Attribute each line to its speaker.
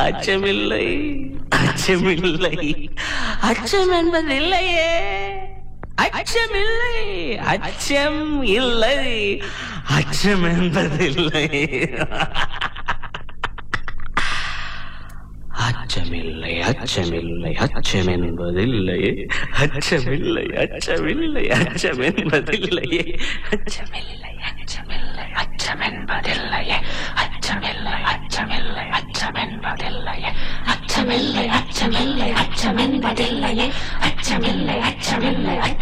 Speaker 1: அச்சமில்லை அச்சமில்லை அச்சம் என்பதில்லையே அச்சமில்லை அச்சம் இல்லை அச்சம் என்பதில்லை அச்சமில்லை அச்சமில்லை அச்சம் என்பதில்லையே அச்சமில்லை அச்சமில்லை அச்சம் என்பதில்லையே அச்சமில்லை அச்சமில்லை அச்சம் என்பதில்லையே அச்சமில்லை அச்சமில்லை அச்சம் என்பதில்லையே அச்சமில்லை அச்சமில்லை அச்சம் என்பதில்லையே அச்சமில்லை அச்சமில்லை